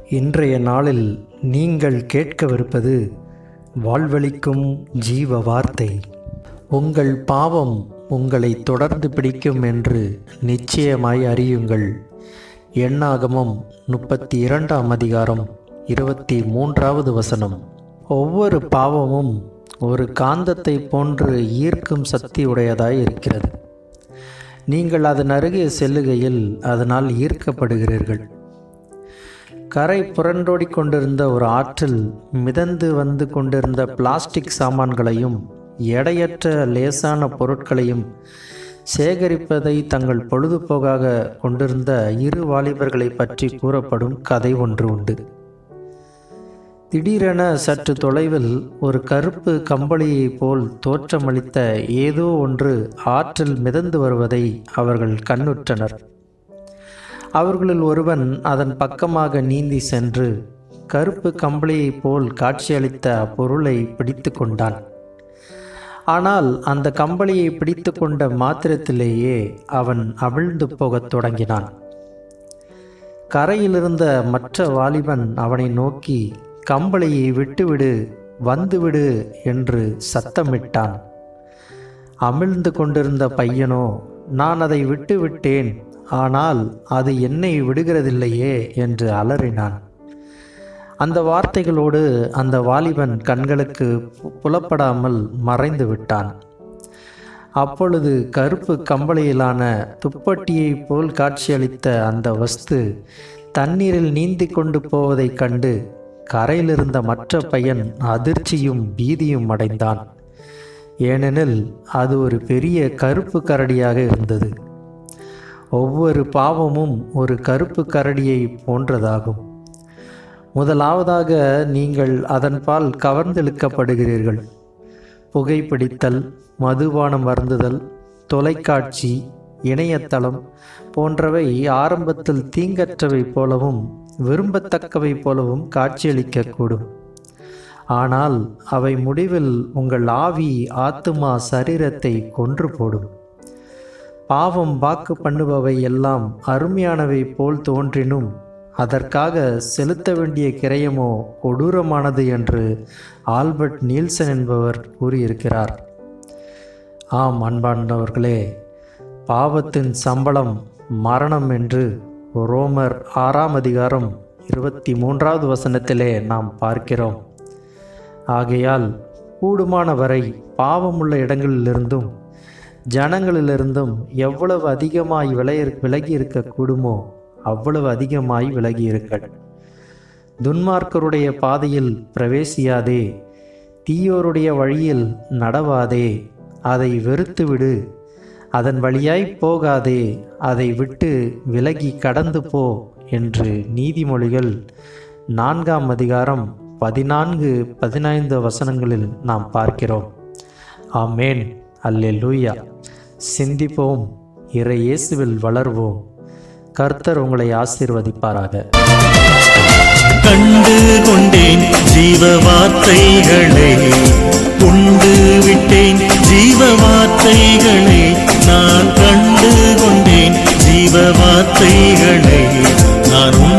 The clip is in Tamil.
இன்றைய நாளில் நீங்கள் கேட்கவிருப்பது வாழ்வளிக்கும் ஜீவ வார்த்தை உங்கள் பாவம் உங்களை தொடர்ந்து பிடிக்கும் என்று நிச்சயமாய் அறியுங்கள் எண்ணாகமம் முப்பத்தி இரண்டாம் அதிகாரம் இருபத்தி மூன்றாவது வசனம் ஒவ்வொரு பாவமும் ஒரு காந்தத்தை போன்று ஈர்க்கும் சக்தி உடையதாய் இருக்கிறது நீங்கள் அதன் அருகே செல்லுகையில் அதனால் ஈர்க்கப்படுகிறீர்கள் கரை புரண்டோடி கொண்டிருந்த ஒரு ஆற்றில் மிதந்து வந்து கொண்டிருந்த பிளாஸ்டிக் சாமான்களையும் எடையற்ற லேசான பொருட்களையும் சேகரிப்பதை தங்கள் பொழுதுபோக்காக கொண்டிருந்த இரு வாலிபர்களை பற்றி கூறப்படும் கதை ஒன்று உண்டு திடீரென சற்று தொலைவில் ஒரு கருப்பு கம்பளியைப் போல் தோற்றமளித்த ஏதோ ஒன்று ஆற்றில் மிதந்து வருவதை அவர்கள் கண்ணுற்றனர் அவர்களில் ஒருவன் அதன் பக்கமாக நீந்தி சென்று கருப்பு கம்பளியைப் போல் காட்சியளித்த அப்பொருளை பிடித்து கொண்டான் ஆனால் அந்த கம்பளியை பிடித்து கொண்ட மாத்திரத்திலேயே அவன் அவிழ்ந்து போகத் தொடங்கினான் கரையிலிருந்த மற்ற வாலிபன் அவனை நோக்கி கம்பளியை விட்டுவிடு வந்துவிடு என்று சத்தமிட்டான் அமிழ்ந்து கொண்டிருந்த பையனோ நான் அதை விட்டுவிட்டேன் ஆனால் அது என்னை விடுகிறதில்லையே என்று அலறினான் அந்த வார்த்தைகளோடு அந்த வாலிபன் கண்களுக்கு புலப்படாமல் மறைந்து விட்டான் அப்பொழுது கருப்பு கம்பளியிலான துப்பட்டியைப் போல் காட்சியளித்த அந்த வஸ்து தண்ணீரில் நீந்தி கொண்டு போவதைக் கண்டு கரையிலிருந்த மற்ற பையன் அதிர்ச்சியும் பீதியும் அடைந்தான் ஏனெனில் அது ஒரு பெரிய கருப்பு கரடியாக இருந்தது ஒவ்வொரு பாவமும் ஒரு கருப்பு கரடியை போன்றதாகும் முதலாவதாக நீங்கள் அதன்பால் கவர்ந்தெழுக்கப்படுகிறீர்கள் புகைப்பிடித்தல் மதுபானம் அருந்துதல் தொலைக்காட்சி இணையதளம் போன்றவை ஆரம்பத்தில் தீங்கற்றவை போலவும் விரும்பத்தக்கவை போலவும் காட்சியளிக்கக்கூடும் ஆனால் அவை முடிவில் உங்கள் ஆவி ஆத்துமா சரீரத்தை கொன்று போடும் பாவம் வாக்கு பண்ணுபவை எல்லாம் அருமையானவை போல் தோன்றினும் அதற்காக செலுத்த வேண்டிய கிரயமோ கொடூரமானது என்று ஆல்பர்ட் நீல்சன் என்பவர் கூறியிருக்கிறார் ஆம் அன்பானவர்களே பாவத்தின் சம்பளம் மரணம் என்று ரோமர் ஆறாம் அதிகாரம் இருபத்தி மூன்றாவது வசனத்திலே நாம் பார்க்கிறோம் ஆகையால் கூடுமான வரை பாவமுள்ள இடங்களிலிருந்தும் ஜனங்களிலிருந்தும் எவ்வளவு அதிகமாய் விலை விலகி இருக்கக்கூடுமோ அவ்வளவு அதிகமாய் விலகி இருங்கள் துன்மார்க்கருடைய பாதையில் பிரவேசியாதே தீயோருடைய வழியில் நடவாதே அதை வெறுத்துவிடு அதன் வழியாய் போகாதே அதை விட்டு விலகி கடந்து போ என்று நீதிமொழிகள் நான்காம் அதிகாரம் பதினான்கு பதினைந்து வசனங்களில் நாம் பார்க்கிறோம் ஆமேன் அல்லேலூயா சிந்திப்போம் இறை இயேசுவில் வளர்வோம் கர்த்தர் உங்களை ஆசீர்வதிப்பாராக கண்டு கொண்டேன் ஜீவ வார்த்தைகளை உண்டு விட்டேன் ஜீவ வார்த்தைகளை நான் கண்டு கொண்டேன் ஜீவ வார்த்தைகளை நான் உண்டு